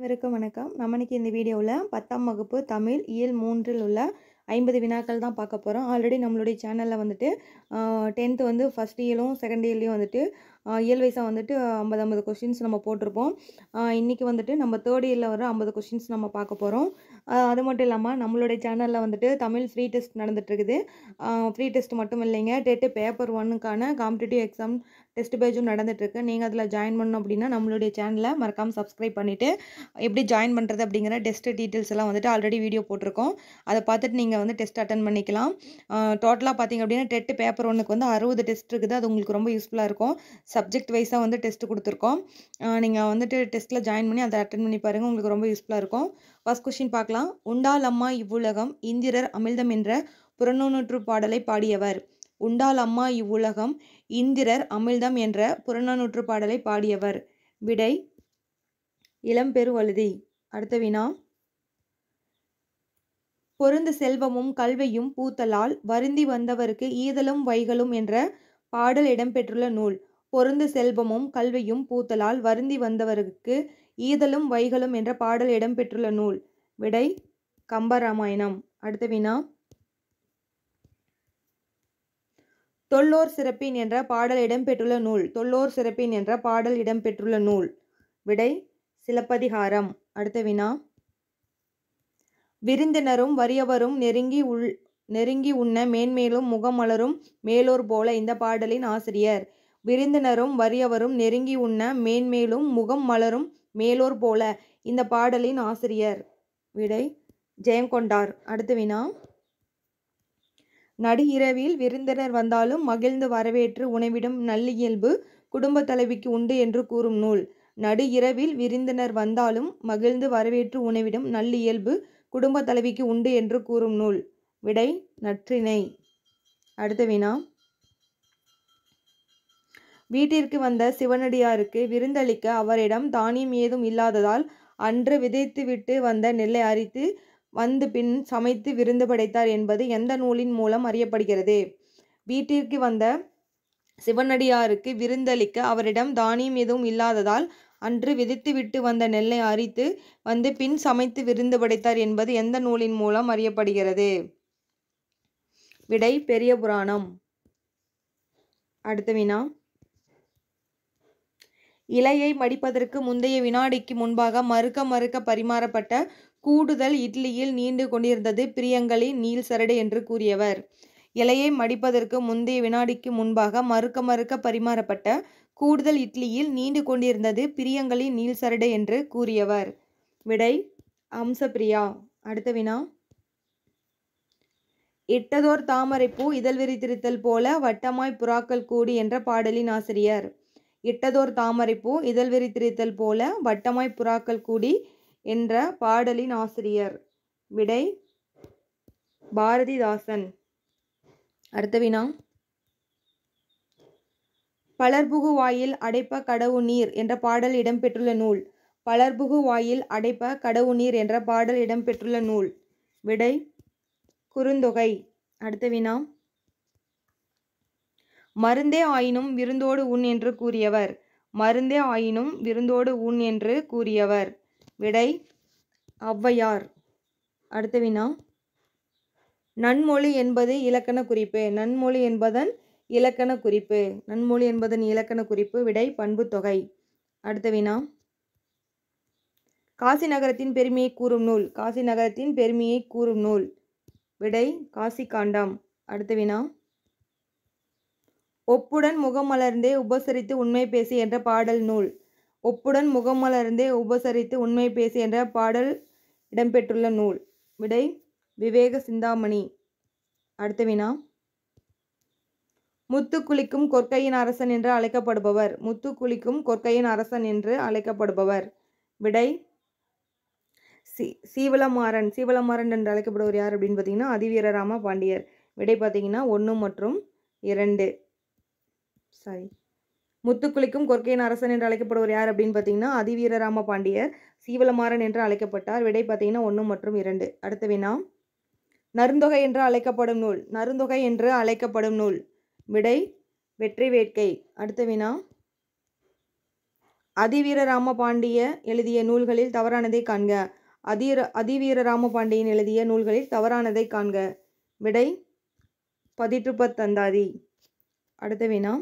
அனைவருக்கும் வணக்கம் நம்ம இன்னைக்கு இந்த வீடியோவில் பத்தாம் வகுப்பு தமிழ் இயல் மூன்றில் உள்ள ஐம்பது வினாக்கள் தான் பார்க்க போகிறோம் ஆல்ரெடி நம்மளுடைய சேனலில் வந்துட்டு டென்த்து வந்து ஃபஸ்ட் இயலும் செகண்ட் இயர்லேயும் வந்துட்டு ஆஹ் இயல் வைஸாக வந்துட்டு ஐம்பது ஐம்பது கொஷின்ஸ் நம்ம போட்டிருப்போம் ஆஹ் இன்னைக்கு வந்துட்டு நம்ம தேர்ட் இயரில் வர ஐம்பது கொஷின்ஸ் நம்ம பார்க்க போகிறோம் அது மட்டும் இல்லாமல் நம்மளுடைய சேனலில் வந்துட்டு தமிழ் ஃப்ரீ டெஸ்ட் நடந்துட்டுருக்குது ஃப்ரீ டெஸ்ட் மட்டும் இல்லைங்க டெட்டு பேப்பர் ஒன்னுக்கான காம்படிட்டிவ் எக்ஸாம் டெஸ்ட் பேஜும் நடந்துட்டுருக்கு நீங்கள் அதில் ஜாயின் பண்ணணும் அப்படின்னா நம்மளுடைய சேனலை மறக்காமல் சப்ஸ்கிரைப் பண்ணிவிட்டு எப்படி ஜாயின் பண்ணுறது அப்படிங்கிற டெஸ்ட் டீட்டெயில்ஸ் எல்லாம் வந்துட்டு ஆல்ரெடி வீடியோ போட்டிருக்கோம் அதை பார்த்துட்டு நீங்கள் வந்து டெஸ்ட் அட்டன் பண்ணிக்கலாம் டோட்டலாக பார்த்தீங்க அப்படின்னா டெட்டு பேப்பர் ஒன்றுக்கு வந்து அறுபது டெஸ்ட் இருக்குது அது உங்களுக்கு ரொம்ப யூஸ்ஃபுல்லாக இருக்கும் சப்ஜெக்ட் வைஸாக வந்து டெஸ்ட் கொடுத்துருக்கோம் நீங்கள் வந்துட்டு டெஸ்ட்டில் ஜாயின் பண்ணி அதை அட்டன் பண்ணி பாருங்கள் உங்களுக்கு ரொம்ப யூஸ்ஃபுல்லாக இருக்கும் ஃபர்ஸ்ட் கொஷின் பார்க்கலாம் உண்டால் அம்மா இவ்வுலகம் இந்திரர் அமிழ்தம் என்ற புறநானூற்று பாடலை பாடியவர் உண்டால் அம்மா இவ்வுலகம் இந்திரர் அமிழ்தம் என்ற புறநானூற்று பாடலை பாடியவர் விடை இளம்பெருவழுதி அடுத்த வினா பொருந்து செல்வமும் கல்வியும் பூத்தலால் வருந்தி வந்தவருக்கு ஈதலும் வைகளும் என்ற பாடல் இடம்பெற்றுள்ள நூல் பொருந்து செல்வமும் கல்வியும் பூத்தலால் வருந்தி வந்தவருக்கு ஈதலும் வைகளும் என்ற பாடல் இடம்பெற்றுள்ள நூல் விடை கம்பராமாயணம் அடுத்த வினா தொல்லோர் சிறப்பின் என்ற பாடல் இடம்பெற்றுள்ள நூல் தொல்லோர் சிறப்பின் என்ற பாடல் இடம்பெற்றுள்ள நூல் விடை சிலப்பதிகாரம் அடுத்த வினா விருந்தினரும் வறியவரும் நெருங்கி உள் நெருங்கி உண்ண மேன்மேலும் முகமலரும் மேலோர் போல இந்த பாடலின் ஆசிரியர் விருந்தினரும் வறியவரும் நெருங்கி உண்ண மேன்மேலும் முகம் மலரும் மேலோர் போல இந்த பாடலின் ஆசிரியர் விடை ஜெயங்கொண்டார் அடுத்த வினா நடு இரவில் விருந்தினர் வந்தாலும் மகிழ்ந்து வரவேற்று உணவிடும் நல்லியல்பு குடும்ப தலைவிக்கு உண்டு என்று கூறும் நூல் நடு இரவில் விருந்தினர் வந்தாலும் மகிழ்ந்து வரவேற்று உணவிடும் நல்லியல்பு குடும்ப தலைவிக்கு உண்டு என்று கூறும் நூல் விடை நற்றினை அடுத்த வினா வீட்டிற்கு வந்த சிவனடியாருக்கு விருந்தளிக்க அவரிடம் தானியம் ஏதும் இல்லாததால் அன்று விதைத்துவிட்டு வந்த நெல்லை அரித்து வந்து பின் சமைத்து விருந்து படைத்தார் என்பது எந்த நூலின் மூலம் அறியப்படுகிறது வீட்டிற்கு வந்த சிவனடியாருக்கு விருந்தளிக்க அவரிடம் தானியம் எதுவும் இல்லாததால் அன்று விதைத்துவிட்டு வந்த நெல்லை அரித்து வந்து பின் சமைத்து விருந்து படைத்தார் என்பது எந்த நூலின் மூலம் அறியப்படுகிறது விடை பெரிய புராணம் அடுத்த வினா இலையை மடிப்பதற்கு முந்தைய வினாடிக்கு முன்பாக மறுக்க மறுக்க பரிமாறப்பட்ட கூடுதல் இட்லியில் நீண்டு கொண்டிருந்தது பிரியங்களின் நீல் சரடு என்று கூறியவர் இலையை மடிப்பதற்கு முந்தைய வினாடிக்கு முன்பாக மறுக்க மறுக்க பரிமாறப்பட்ட கூடுதல் இட்லியில் நீண்டு கொண்டிருந்தது பிரியங்களின் நீல் சரடு என்று கூறியவர் விடை அம்சப்பிரியா அடுத்த வினா இட்டதோர் தாமரைப்பூ இதழ் விரித்திருத்தல் போல வட்டமாய் புறாக்கள் கூடி என்ற பாடலின் ஆசிரியர் இட்டதோர் தாமரைப்பூ இதழ் விரித்திருத்தல் போல வட்டமாய் புறாக்கள் கூடி என்ற பாடலின் ஆசிரியர் விடை பாரதிதாசன் அடுத்த வினா பலர்புகு வாயில் அடைப்ப கடவு நீர் என்ற பாடல் இடம்பெற்றுள்ள நூல் பலர்புகு வாயில் அடைப்ப கடவு நீர் என்ற பாடல் இடம்பெற்றுள்ள நூல் விடை குறுந்தொகை அடுத்த வினா மருந்தே ஆயினும் விருந்தோடு உண் என்று கூறியவர் மருந்தே ஆயினும் விருந்தோடு உண் என்று கூறியவர் விடை ஔவையார் அடுத்த வினா நன்மொழி என்பது இலக்கண குறிப்பு நன்மொழி என்பதன் இலக்கண குறிப்பு நன்மொழி என்பதன் இலக்கண குறிப்பு விடை பண்பு தொகை அடுத்த வினா காசி நகரத்தின் பெருமையை கூறும் நூல் காசி நகரத்தின் பெருமையை கூறும் நூல் விடை காசி காண்டம் அடுத்த வினா ஒப்புடன் முகமலர்ந்தே உபசரித்து உண்மை பேசி என்ற பாடல் நூல் ஒப்புடன் முகமலர்ந்தே உபசரித்து உண்மை பேசி என்ற பாடல் இடம்பெற்றுள்ள நூல் விடை விவேக சிந்தாமணி அடுத்த வினா முத்து குளிக்கும் கொற்கையின் அரசன் என்று அழைக்கப்படுபவர் முத்து குளிக்கும் கொற்கையின் அரசன் என்று அழைக்கப்படுபவர் விடை சி சீவலமாறன் சீவலமாறன் என்று அழைக்கப்படுவர் யார் அப்படின்னு பார்த்தீங்கன்னா அதிவீரராம பாண்டியர் விடை பார்த்தீங்கன்னா ஒன்று மற்றும் இரண்டு சாரி முத்துக்குளிக்கும் கொற்கையின் அரசன் என்று அழைக்கப்படுவர் யார் அப்படின்னு பார்த்தீங்கன்னா அதிவீரராம பாண்டியர் சீவலமாறன் என்று அழைக்கப்பட்டார் விடை பார்த்தீங்கன்னா ஒன்று மற்றும் இரண்டு அடுத்த வினா நருந்தொகை என்று அழைக்கப்படும் நூல் நருந்தொகை என்று அழைக்கப்படும் நூல் விடை வெற்றி வேட்கை அடுத்த வினா அதிவீரராம பாண்டிய எழுதிய நூல்களில் தவறானதை காண்க அதிர அதிவீரராம பாண்டியன் எழுதிய நூல்களில் தவறானதை காண்க விடை பதிற்றுப்பத்தந்தாதி அடுத்த வினா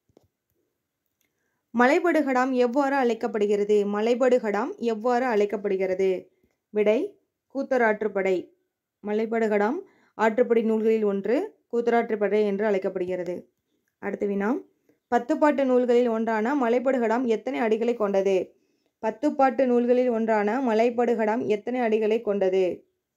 மலைபடுகடாம் எவ்வாறு அழைக்கப்படுகிறது மலைபடுகடாம் எவ்வாறு அழைக்கப்படுகிறது விடை கூத்தராற்றுப்படை மலைபடுகடாம் ஆற்றுப்படை நூல்களில் ஒன்று கூத்தராற்றுப்படை என்று அழைக்கப்படுகிறது அடுத்த வினா பத்துப்பாட்டு நூல்களில் ஒன்றான மலைப்படுகடாம் எத்தனை அடிகளை கொண்டது பத்துப்பாட்டு நூல்களில் ஒன்றான மலைப்படுகடாம் எத்தனை அடிகளை கொண்டது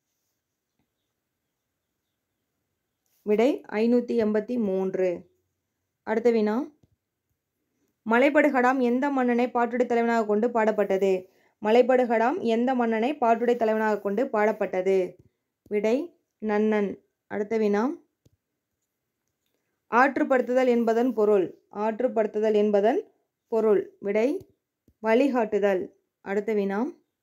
விடை ஐநூற்றி எண்பத்தி மூன்று அடுத்த வினா மலைப்படுகடாம் எந்த மன்னனை பாட்டுடை தலைவனாக கொண்டு பாடப்பட்டது மலைப்படுகடாம் எந்த மன்னனை பாட்டுடை தலைவனாக கொண்டு பாடப்பட்டது விடை நன்னன் அடுத்த வினா ஆற்றுப்படுத்துதல் என்பதன் பொருள் ஆற்றுப்படுத்துதல் என்பதன் பொருள் விடை வழிகாட்டுதல் அடுத்த வினா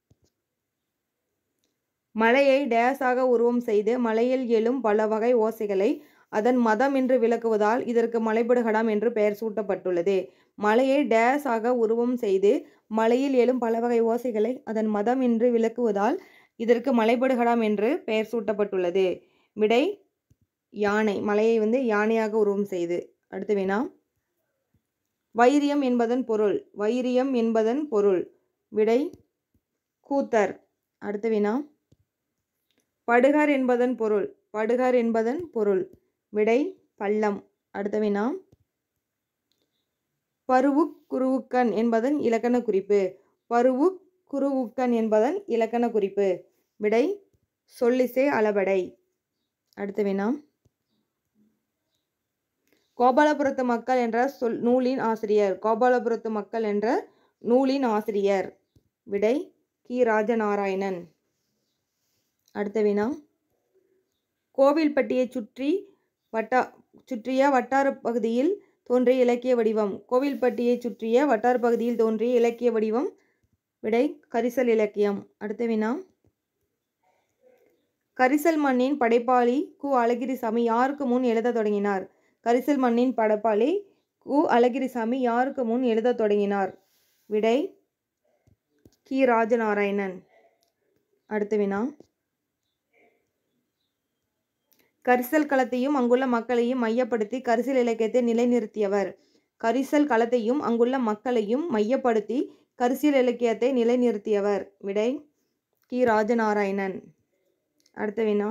மலையை டேஸாக உருவம் செய்து மலையில் எழும் பல வகை ஓசைகளை அதன் மதம் என்று விளக்குவதால் இதற்கு மலைபடுகடாம் என்று பெயர் சூட்டப்பட்டுள்ளது மலையை டேஸ் ஆக உருவம் செய்து மலையில் எழும் பல வகை ஓசைகளை அதன் மதம் என்று விளக்குவதால் இதற்கு மலைபடுகடாம் என்று பெயர் சூட்டப்பட்டுள்ளது விடை யானை மலையை வந்து யானையாக உருவம் செய்து அடுத்து வினா வைரியம் என்பதன் பொருள் வைரியம் என்பதன் பொருள் விடை கூத்தர் அடுத்த வினா படுகர் என்பதன் பொருள் படுகர் என்பதன் பொருள் விடை பள்ளம் அடுத்த வினா பருவு குருவுக்கன் என்பதன் இலக்கண குறிப்பு பருவு குருவுக்கன் என்பதன் இலக்கண குறிப்பு விடை சொல்லிசை அளபடை அடுத்த வினா கோபாலபுரத்து மக்கள் என்ற சொல் நூலின் ஆசிரியர் கோபாலபுரத்து மக்கள் என்ற நூலின் ஆசிரியர் விடை கி ராஜநாராயணன் அடுத்த வினா கோவில்பட்டியை சுற்றி வட்டா சுற்றிய வட்டார பகுதியில் தோன்றிய இலக்கிய வடிவம் கோவில்பட்டியை சுற்றிய வட்டார பகுதியில் தோன்றிய இலக்கிய வடிவம் விடை கரிசல் இலக்கியம் அடுத்த வினா கரிசல் மண்ணின் படைப்பாளி கு அழகிரிசாமி யாருக்கு முன் எழுதத் தொடங்கினார் கரிசல் மண்ணின் படைப்பாளி கு அழகிரிசாமி யாருக்கு முன் எழுதத் தொடங்கினார் விடை கி ராஜநாராயணன் அடுத்த வினா கரிசல் களத்தையும் அங்குள்ள மக்களையும் மையப்படுத்தி கரிசல் இலக்கியத்தை நிலைநிறுத்தியவர் கரிசல் களத்தையும் அங்குள்ள மக்களையும் மையப்படுத்தி கரிசல் இலக்கியத்தை நிலைநிறுத்தியவர் விடை கி ராஜநாராயணன் அடுத்த வினா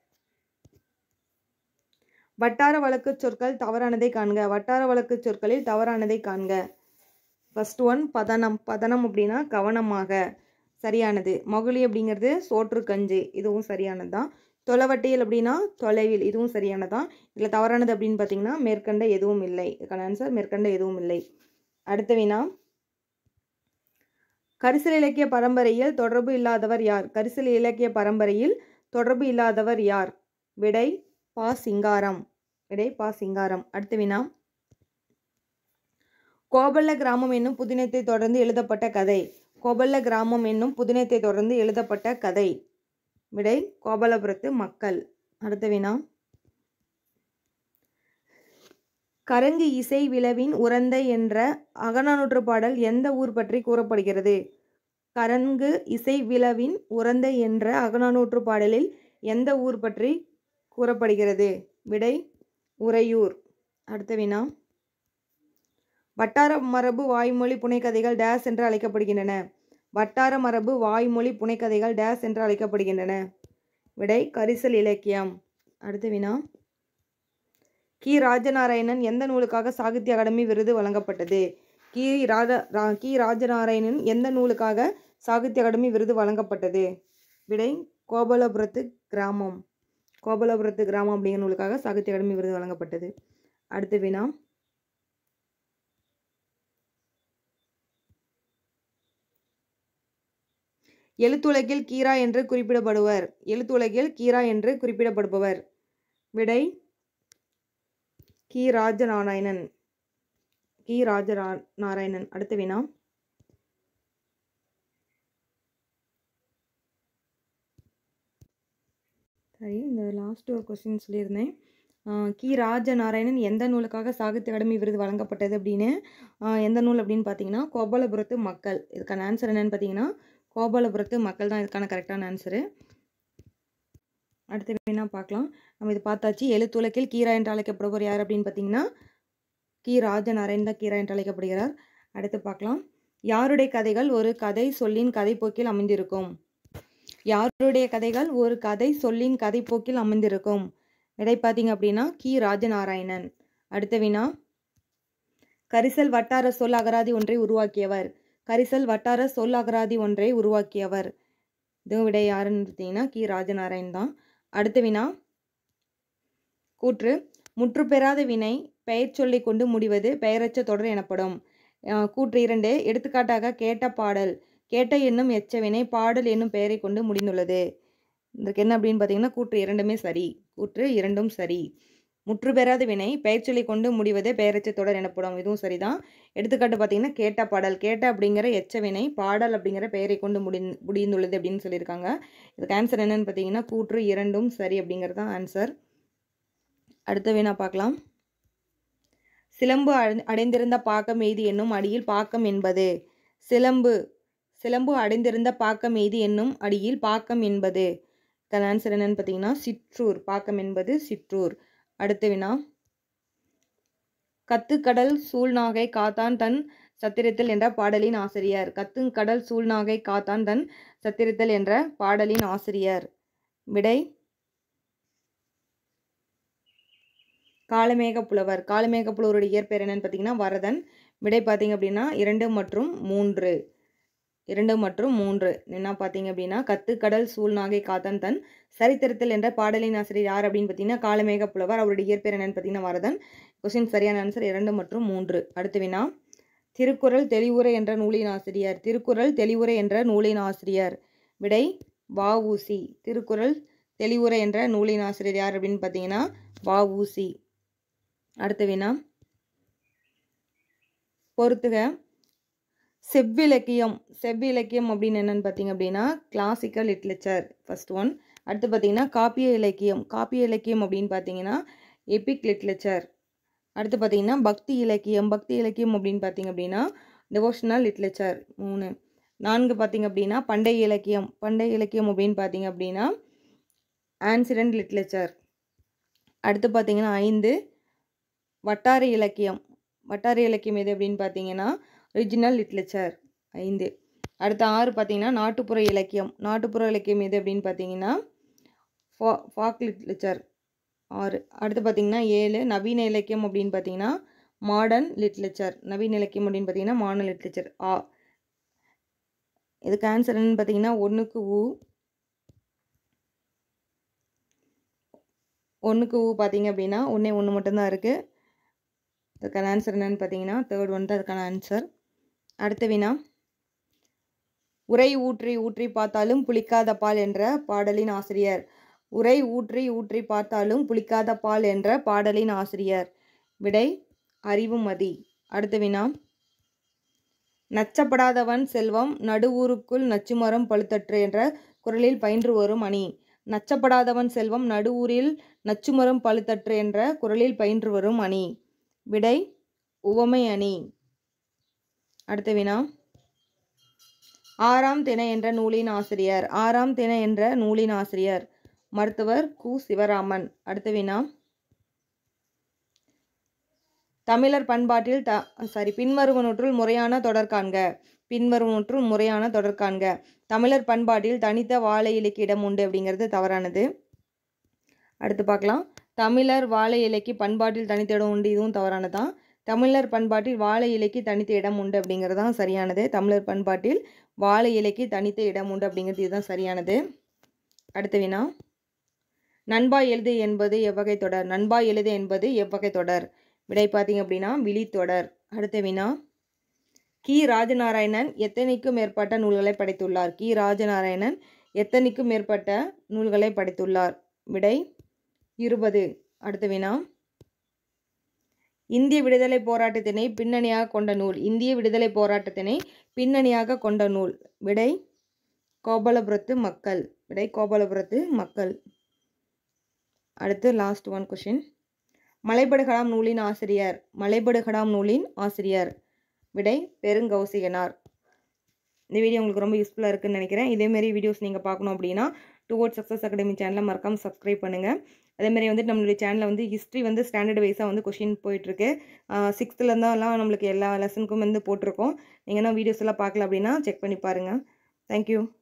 வட்டார வழக்கு சொற்கள் தவறானதை காண்க வட்டார வழக்கு சொற்களில் தவறானதை காண்க ஃபர்ஸ்ட் ஒன் பதனம் பதனம் அப்படின்னா கவனமாக சரியானது மகுழி அப்படிங்கிறது சோற்று கஞ்சி இதுவும் சரியானது தான் தொலைவட்டியல் அப்படின்னா தொலைவில் இதுவும் சரியானதான் இதில் தவறானது அப்படின்னு பார்த்தீங்கன்னா மேற்கண்ட எதுவும் இல்லை இதுக்கான ஆன்சர் மேற்கண்ட எதுவும் இல்லை அடுத்த வினா கரிசல் இலக்கிய பரம்பரையில் தொடர்பு இல்லாதவர் யார் கரிசல் இலக்கிய பரம்பரையில் தொடர்பு இல்லாதவர் யார் விடை பா சிங்காரம் விடை பா சிங்காரம் அடுத்த வினா கோபல்ல கிராமம் என்னும் புதினத்தை தொடர்ந்து எழுதப்பட்ட கதை கோபல்ல கிராமம் என்னும் புதினத்தை தொடர்ந்து எழுதப்பட்ட கதை விடை கோபாலபுரத்து மக்கள் அடுத்த வினா கரங்கு இசை விளவின் உறந்தை என்ற அகநானூற்று பாடல் எந்த ஊர் பற்றி கூறப்படுகிறது கரங்கு இசை விளவின் உறந்தை என்ற அகநானூற்று பாடலில் எந்த ஊர் பற்றி கூறப்படுகிறது விடை உறையூர் அடுத்த வினா வட்டார மரபு வாய்மொழி புனைக்கதைகள் டேஸ் என்று அழைக்கப்படுகின்றன வட்டார மரபு வாய்மொழி புனைக்கதைகள் டேஸ் என்று அழைக்கப்படுகின்றன விடை கரிசல் இலக்கியம் அடுத்த வினா கி ராஜநாராயணன் எந்த நூலுக்காக சாகித்ய அகாடமி விருது வழங்கப்பட்டது கி ராஜ ரா கி ராஜநாராயணன் எந்த நூலுக்காக சாகித்ய அகாடமி விருது வழங்கப்பட்டது விடை கோபாலபுரத்து கிராமம் கோபாலபுரத்து கிராமம் அப்படிங்கிற நூலுக்காக சாகித்ய அகாடமி விருது வழங்கப்பட்டது அடுத்த வினா எழுத்துலகில் கீரா என்று குறிப்பிடப்படுவர் எழுத்துலகில் கீரா என்று குறிப்பிடப்படுபவர் விடை கி ராஜநாராயணன் கி ராஜரா நாராயணன் அடுத்த வினா சரி இந்த லாஸ்ட் ஒரு கொஸ்டின் சொல்லியிருந்தேன் கி ராஜநாராயணன் எந்த நூலுக்காக சாகித்ய அகாடமி விருது வழங்கப்பட்டது அப்படின்னு ஆஹ் எந்த நூல் அப்படின்னு பார்த்தீங்கன்னா கோபாலபுரத்து மக்கள் இதுக்கான ஆன்சர் என்னன்னு பார்த்தீங்கன்னா கோபாலபுரத்து மக்கள் தான் இதுக்கான கரெக்டான ஆன்சரு அடுத்து வேணா பார்க்கலாம் நம்ம இது பார்த்தாச்சு எழுத்துலக்கில் கீரா என்று அழைக்கப்படுவர் யார் அப்படின்னு பார்த்தீங்கன்னா கி ராஜநாராயண் தான் கீரா என்று அழைக்கப்படுகிறார் அடுத்து பார்க்கலாம் யாருடைய கதைகள் ஒரு கதை சொல்லின் கதைப்போக்கில் அமைந்திருக்கும் யாருடைய கதைகள் ஒரு கதை சொல்லின் கதைப்போக்கில் அமைந்திருக்கும் விடை பார்த்தீங்க அப்படின்னா கி ராஜநாராயணன் அடுத்த வினா கரிசல் வட்டார சொல் அகராதி ஒன்றை உருவாக்கியவர் கரிசல் வட்டார சொல் அகராதி ஒன்றை உருவாக்கியவர் இதுவும் விடை யாருன்னு பார்த்தீங்கன்னா கி ராஜநாராயண் தான் அடுத்த வினா கூற்று முற்று பெறாத வினை பெயர் சொல்லி கொண்டு முடிவது பெயரச்ச தொடர் எனப்படும் அஹ் கூற்று இரண்டு எடுத்துக்காட்டாக கேட்ட பாடல் கேட்ட என்னும் எச்ச வினை பாடல் என்னும் பெயரை கொண்டு முடிந்துள்ளது இதற்கு என்ன அப்படின்னு பார்த்தீங்கன்னா கூற்று இரண்டுமே சரி கூற்று இரண்டும் சரி முற்று பெறாத வினை பெயர் சொல்லி கொண்டு முடிவது பெயரச்ச தொடர் எனப்படும் இதுவும் சரிதான் எடுத்துக்காட்டு பார்த்தீங்கன்னா கேட்ட பாடல் கேட்ட அப்படிங்கிற எச்ச வினை பாடல் அப்படிங்கிற பெயரை கொண்டு முடி முடிந்துள்ளது அப்படின்னு சொல்லியிருக்காங்க இதுக்கு ஆன்சர் என்னன்னு பார்த்தீங்கன்னா கூற்று இரண்டும் சரி அப்படிங்கிறது தான் ஆன்சர் அடுத்த வினா பார்க்கலாம் சிலம்பு அடை- அடைந்திருந்த பாக்கம் எய்தி என்னும் அடியில் பாக்கம் என்பது சிலம்பு சிலம்பு அடைந்திருந்த பாக்கம் எய்தி என்னும் அடியில் பாக்கம் என்பது இதன் ஆன்சர் என்னன்னு பார்த்தீங்கன்னா சிற்றூர் பாக்கம் என்பது சிற்றூர் அடுத்த வினா கத்துக்கடல் சூழ்நாகை காத்தான் தன் சத்திரத்தில் என்ற பாடலின் ஆசிரியர் கத்துங்கடல் சூழ்நாகை காத்தான் தன் சத்திரத்தில் என்ற பாடலின் ஆசிரியர் விடை காலமேக புலவர் காலமேக புலவருடைய இயற்பெயர் என்னன்னு பார்த்தீங்கன்னா வரதன் விடை பார்த்தீங்க அப்படின்னா இரண்டு மற்றும் மூன்று இரண்டு மற்றும் மூன்று என்ன பார்த்தீங்க அப்படின்னா கத்துக்கடல் சூழ்நாகை காத்தன் தன் சரித்திரத்தில் என்ற பாடலின் ஆசிரியர் யார் அப்படின்னு பார்த்தீங்கன்னா காலமேக புலவர் அவருடைய இயற்பெயர் என்னன்னு பார்த்தீங்கன்னா வரதன் கொஸ்டின் சரியான ஆன்சர் இரண்டு மற்றும் மூன்று அடுத்த வினா திருக்குறள் தெளிவுரை என்ற நூலின் ஆசிரியர் திருக்குறள் தெளிவுரை என்ற நூலின் ஆசிரியர் விடை வஉசி திருக்குறள் தெளிவுரை என்ற நூலின் ஆசிரியர் யார் அப்படின்னு பார்த்தீங்கன்னா வஉசி அடுத்த வினா பொறுத்துக செவ்விலக்கியம் செவ்விலக்கியம் அப்படின்னு என்னன்னு பார்த்தீங்க அப்படின்னா கிளாசிக்கல் லிட்ரேச்சர் ஃபர்ஸ்ட் ஒன் அடுத்து பார்த்தீங்கன்னா காப்பிய இலக்கியம் காப்பிய இலக்கியம் அப்படின்னு பார்த்தீங்கன்னா எபிக் லிட்ரேச்சர் அடுத்து பார்த்தீங்கன்னா பக்தி இலக்கியம் பக்தி இலக்கியம் அப்படின்னு பார்த்தீங்க அப்படின்னா டிவோஷனல் லிட்ரேச்சர் மூணு நான்கு பார்த்தீங்க அப்படின்னா பண்டைய இலக்கியம் பண்டைய இலக்கியம் அப்படின்னு பார்த்தீங்க அப்படின்னா ஆன்சிடென்ட் லிட்ரேச்சர் அடுத்து பார்த்தீங்கன்னா ஐந்து வட்டார இலக்கியம் வட்டார இலக்கியம் எது அப்படின்னு பார்த்தீங்கன்னா ரிஜினல் லிட்ரேச்சர் ஐந்து அடுத்த ஆறு பார்த்தீங்கன்னா நாட்டுப்புற இலக்கியம் நாட்டுப்புற இலக்கியம் எது அப்படின்னு பார்த்தீங்கன்னா ஃபா ஃபாக் லிட்ரேச்சர் ஆறு அடுத்து பார்த்தீங்கன்னா ஏழு நவீன இலக்கியம் அப்படின்னு பார்த்தீங்கன்னா மாடர்ன் லிட்ரேச்சர் நவீன இலக்கியம் அப்படின்னு பார்த்தீங்கன்னா மாடர்ன் லிட்ரேச்சர் ஆ இதுக்கு ஆன்சர் என்னன்னு பார்த்தீங்கன்னா ஒன்றுக்கு ஊ ஒன்றுக்கு ஊ பார்த்தீங்க அப்படின்னா ஒன்றே ஒன்று மட்டும்தான் இருக்குது அதுக்கான ஆன்சர் என்னன்னு பார்த்தீங்கன்னா தேர்ட் ஒன் தான் அதுக்கான ஆன்சர் அடுத்த வினா உரை ஊற்றி ஊற்றி பார்த்தாலும் புளிக்காத பால் என்ற பாடலின் ஆசிரியர் உரை ஊற்றி ஊற்றி பார்த்தாலும் புளிக்காத பால் என்ற பாடலின் ஆசிரியர் விடை அறிவுமதி அடுத்த வினா நச்சப்படாதவன் செல்வம் நடுவூருக்குள் நச்சுமரம் பழுத்தற்று என்ற குரலில் பயின்று வரும் அணி நச்சப்படாதவன் செல்வம் நடுவூரில் நச்சுமரம் பழுத்தற்று என்ற குரலில் பயின்று வரும் அணி விடை உவமை அணி அடுத்த வினா ஆறாம் திணை என்ற நூலின் ஆசிரியர் ஆறாம் திணை என்ற நூலின் ஆசிரியர் மருத்துவர் கு சிவராமன் அடுத்த வினா தமிழர் பண்பாட்டில் த சாரி பின்வருவனற்றுள் முறையான தொடர் காண்க பின்வருவனற்றுள் முறையான தொடர் காண்க தமிழர் பண்பாட்டில் தனித்த வாழை இலைக்கு இடம் உண்டு அப்படிங்கிறது தவறானது அடுத்து பார்க்கலாம் தமிழர் வாழை இலைக்கு பண்பாட்டில் தனித்த இடம் உண்டு இதுவும் தவறானதான் தமிழர் பண்பாட்டில் வாழை இலைக்கு தனித்த இடம் உண்டு அப்படிங்கிறது தான் சரியானது தமிழர் பண்பாட்டில் வாழை இலைக்கு தனித்த இடம் உண்டு அப்படிங்கிறது இதுதான் சரியானது அடுத்த வினா நண்பா எழுது என்பது எவ்வகை தொடர் நண்பா எழுது என்பது எவ்வகை தொடர் விடை பார்த்தீங்க அப்படின்னா விழித்தொடர் அடுத்த வினா கி ராஜநாராயணன் எத்தனைக்கும் மேற்பட்ட நூல்களை படைத்துள்ளார் கி ராஜநாராயணன் எத்தனைக்கும் மேற்பட்ட நூல்களை படைத்துள்ளார் விடை இருபது அடுத்த வினா இந்திய விடுதலை போராட்டத்தினை பின்னணியாக கொண்ட நூல் இந்திய விடுதலை போராட்டத்தினை பின்னணியாக கொண்ட நூல் விடை கோபாலபுரத்து மக்கள் விடை கோபாலபுரத்து மக்கள் அடுத்து லாஸ்ட் ஒன் கொஷின் மலைபடுகடாம் நூலின் ஆசிரியர் மலைபடுகடாம் நூலின் ஆசிரியர் விடை பெருங்கௌசிகனார் இந்த வீடியோ உங்களுக்கு ரொம்ப யூஸ்ஃபுல்லாக இருக்குன்னு நினைக்கிறேன் இதேமாரி வீடியோஸ் நீங்கள் பார்க்கணும் அப்படின்னா டுவோர்ட் சக்ஸஸ் அகாடமி சேனலை மறக்காமல் சப்ஸ்கிரைப் பண்ணுங்கள் அதேமாதிரி வந்துட்டு நம்மளுடைய சேனலில் வந்து ஹிஸ்ட்ரி வந்து ஸ்டாண்டர்ட் வைஸாக வந்து கொஷின் போயிட்டுருக்கு சிக்ஸ்த்துலேருந்தெல்லாம் நம்மளுக்கு எல்லா லெசனுக்கும் வந்து போட்டிருக்கோம் நீங்கள் என்ன வீடியோஸ் எல்லாம் பார்க்கல அப்படின்னா செக் பண்ணி பாருங்கள் தேங்க்யூ